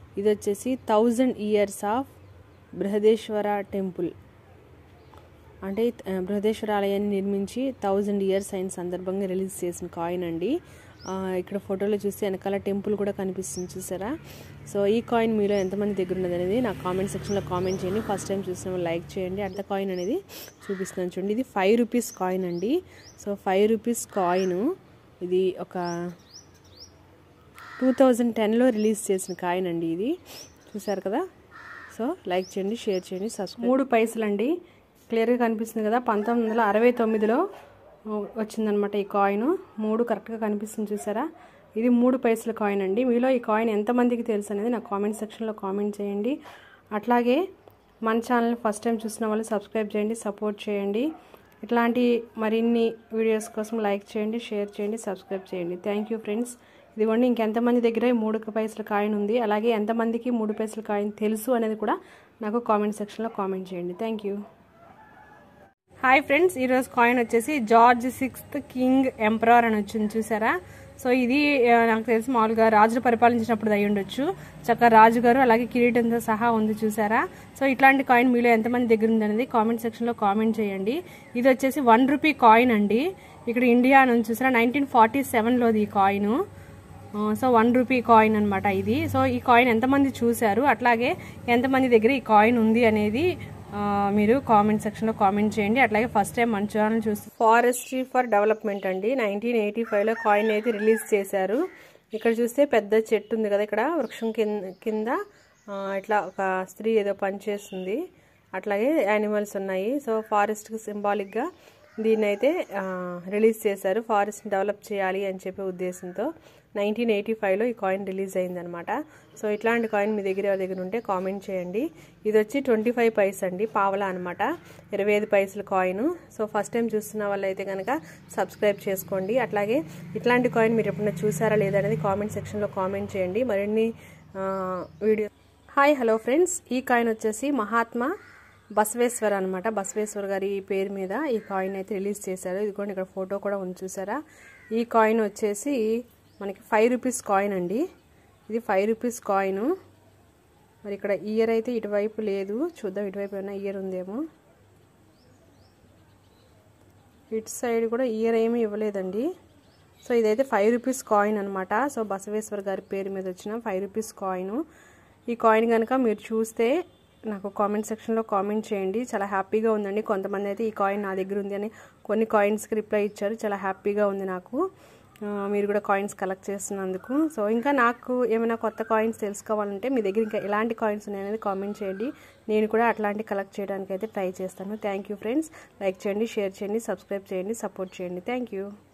ఇది వచ్చేసి thousand years of Brihadeeswara temple అంటే ఆ, బృహదేశ్వర ఆలయాన్ని నిర్మించి థౌజండ్ ఇయర్స్ అయిన సందర్భంగా రిలీజ్ చేసిన కాయిన్ అండి ఆ, ఇక్కడ ఫోటోలో చూస్తే వెనకాల టెంపుల్ కూడా కనిపిస్తుంది చూసారా సో ఈ కాయిన్ మీలో ఎంతమంది దగ్గర ఉన్నది అనేది నాకు కామెంట్ సెక్షన్లో కామెంట్ చేయండి ఫస్ట్ టైం చూసిన వాళ్ళు లైక్ చేయండి అర్ధ కాయిన్ అనేది చూపిస్తున్నాను చూడండి ఇది ఫైవ్ రూపీస్ కాయిన్ అండి సో ఫైవ్ రూపీస్ కాయిన్ ఇది ఒక టూ థౌజండ్ టెన్లో రిలీజ్ చేసిన కాయిన్ అండి ఇది చూసారు కదా సో లైక్ చేయండి షేర్ చేయండి సబ్స్క్రైబ్ మూడు పైసలు అండి క్లియర్గా కనిపిస్తుంది కదా పంతొమ్మిది వందల అరవై తొమ్మిదిలో వచ్చిందనమాట ఈ కాయిన్ మూడు కరెక్ట్గా కనిపిస్తుంది చూసారా ఇది మూడు పైసల కాయిన్ అండి మీలో ఈ కాయిన్ ఎంతమందికి తెలుసు అనేది నాకు కామెంట్ సెక్షన్లో కామెంట్ చేయండి అట్లాగే మన ఛానల్ ఫస్ట్ టైం చూసిన వాళ్ళు సబ్స్క్రైబ్ చేయండి సపోర్ట్ చేయండి ఇట్లాంటి మరిన్ని వీడియోస్ కోసం లైక్ చేయండి షేర్ చేయండి సబ్స్క్రైబ్ చేయండి థ్యాంక్ యూ ఫ్రెండ్స్ ఇదిగోండి ఇంకెంతమంది దగ్గర ఈ మూడు పైసల కాయిన్ ఉంది అలాగే ఎంతమందికి మూడు పైసల కాయిన్ తెలుసు అనేది కూడా నాకు కామెంట్ సెక్షన్లో కామెంట్ చేయండి థ్యాంక్ యూ హాయ్ ఫ్రెండ్స్ ఈరోజు కాయిన్ వచ్చేసి జార్జ్ సిక్స్త్ కింగ్ ఎంపరర్ అని వచ్చింది చూసారా సో ఇది ఆ, నాకు తెలిసి మామూలుగా రాజులు పరిపాలించినప్పుడు అయి ఉండొచ్చు చక్కగా రాజుగారు అలాగే కిరీటంతో సహా ఉంది చూసారా సో ఇట్లాంటి కాయిన్ మీలో ఎంతమంది దగ్గర ఉంది అనేది కామెంట్ సెక్షన్లో కామెంట్ చేయండి ఇది వచ్చేసి వన్ రూపీ కాయిన్ అండి ఇక్కడ ఇండియా నుంచి చూసారా నైన్టీన్ ఫార్టీ సెవెన్లోది ఈ coin so one rupee coin అనమాట ఇది సో ఈ కాయిన్ ఎంతమంది చూశారు అట్లాగే ఎంతమంది దగ్గర ఈ కాయిన్ ఉంది అనేది ఆ, మీరు కామెంట్ సెక్షన్లో కామెంట్ చేయండి అట్లాగే ఫస్ట్ టైం మన ఛానల్ చూస్తే ఫారెస్ట్రీ ఫర్ డెవలప్మెంట్ అండి నైన్టీన్ ఎయిటీ ఫైవ్లో కాయిన్ అయితే రిలీజ్ చేశారు ఇక్కడ చూస్తే పెద్ద చెట్టు ఉంది కదా ఇక్కడ వృక్షం కింద కింద ఆ, ఇట్లా ఒక స్త్రీ ఏదో పనిచేస్తుంది అట్లాగే యానిమల్స్ ఉన్నాయి సో ఫారెస్ట్కి సింబాలిక్గా దీన్ని అయితే ఆ, రిలీజ్ చేశారు ఫారెస్ట్ డెవలప్ చేయాలి అని చెప్పే ఉద్దేశంతో నైన్టీన్ ఎయిటీ ఫైవ్లో ఈ కాయిన్ రిలీజ్ అయిందనమాట సో ఇట్లాంటి కాయిన్ మీ దగ్గర ఎవరి దగ్గర ఉంటే కామెంట్ చేయండి ఇది వచ్చి ట్వంటీ ఫైవ్ పైస్ అండి పావలా అనమాట ఇరవై ఐదు పైసల కాయిన్ సో ఫస్ట్ టైం చూస్తున్న వాళ్ళైతే కనుక సబ్స్క్రైబ్ చేసుకోండి అట్లాగే ఇట్లాంటి కాయిన్ మీరు ఎప్పుడైనా చూసారా లేదా అనేది కామెంట్ సెక్షన్లో కామెంట్ చేయండి మరిన్ని ఆ, వీడియో హాయ్ హలో ఫ్రెండ్స్ ఈ కాయిన్ వచ్చేసి మహాత్మా బసవేశ్వర్ అనమాట బసవేశ్వర్ గారి పేరు మీద ఈ కాయిన్ అయితే రిలీజ్ చేశారు ఇదిగోండి ఇక్కడ ఫోటో కూడా ఉంది చూసారా ఈ కాయిన్ వచ్చేసి మనకి ఫైవ్ రూపీస్ కాయిన్ అండి ఇది ఫైవ్ రూపీస్ కాయిన్ మరి ఇక్కడ ఇయర్ అయితే ఇటువైపు లేదు చూద్దాం ఇటువైపు ఏమైనా ఇయర్ ఉందేమో ఇటు సైడ్ కూడా ఇయర్ ఏమీ ఇవ్వలేదండి సో ఇదైతే ఫైవ్ రూపీస్ కాయిన్ అనమాట సో బసవేశ్వర్ గారి పేరు మీద వచ్చిన ఫైవ్ రూపీస్ కాయిన్ ఈ కాయిన్ కనుక మీరు చూస్తే నాకు కామెంట్ సెక్షన్లో కామెంట్ చేయండి చాలా హ్యాపీగా ఉందండి కొంతమంది అయితే ఈ కాయిన్ నా దగ్గర ఉంది అని కొన్ని కాయిన్స్కి రిప్లై ఇచ్చారు చాలా హ్యాపీగా ఉంది నాకు ఆ, మీరు కూడా కాయిన్స్ కలెక్ట్ చేస్తున్నందుకు సో ఇంకా నాకు ఏమైనా కొత్త కాయిన్స్ తెలుసుకోవాలంటే మీ దగ్గర ఇంకా ఎలాంటి కాయిన్స్ ఉన్నాయనేది కామెంట్ చేయండి నేను కూడా అట్లాంటి కలెక్ట్ చేయడానికి అయితే ట్రై చేస్తాను థ్యాంక్ యూ ఫ్రెండ్స్ లైక్ చేయండి షేర్ చేయండి సబ్స్క్రైబ్ చేయండి సపోర్ట్ చేయండి థ్యాంక్ యూ